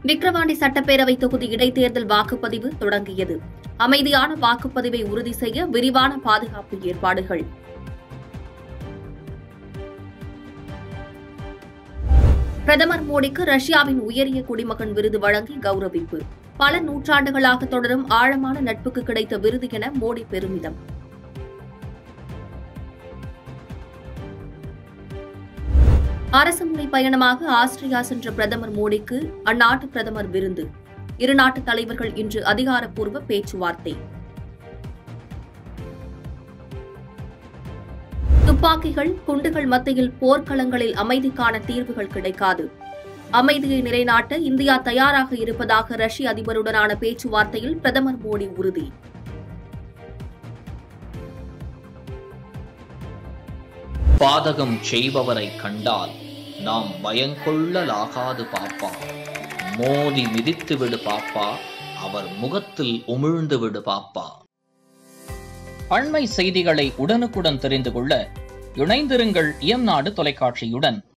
விக்கிரவாண்டி சட்டப்பேரவை தொகுதி இடைத்தேர்தல் வாக்குப்பதிவு தொடங்கியது அமைதியான வாக்குப்பதிவை உறுதி செய்ய விரிவான பாதுகாப்பு ஏற்பாடுகள் பிரதமர் மோடிக்கு ரஷ்யாவின் உயரிய குடிமகன் விருது வழங்கி கௌரவிப்பு பல நூற்றாண்டுகளாக தொடரும் ஆழமான நட்புக்கு கிடைத்த விருது என மோடி பெருமிதம் அரசுமுறை பயணமாக ஆஸ்திரியா சென்ற பிரதமர் மோடிக்கு அந்நாட்டு பிரதமர் விருந்து இரு நாட்டு தலைவர்கள் இன்று அதிகாரப்பூர்வ பேச்சுவார்த்தை துப்பாக்கிகள் குண்டுகள் மத்தியில் போர்க்களங்களில் அமைதிக்கான தீர்வுகள் கிடைக்காது அமைதியை நிலைநாட்ட இந்தியா தயாராக இருப்பதாக ரஷ்ய அதிபருடனான பேச்சுவார்த்தையில் பிரதமர் மோடி உறுதி பாதகம் செய்பவரை கண்டால் நாம் பயங்கொள்ளலாகாது பாப்பா மோதி மிதித்து விடு பாப்பா அவர் முகத்தில் உமிழ்ந்து விடு பாப்பா அண்மை செய்திகளை உடனுக்குடன் தெரிந்து கொள்ள இணைந்திருங்கள் இயம்நாடு தொலைக்காட்சியுடன்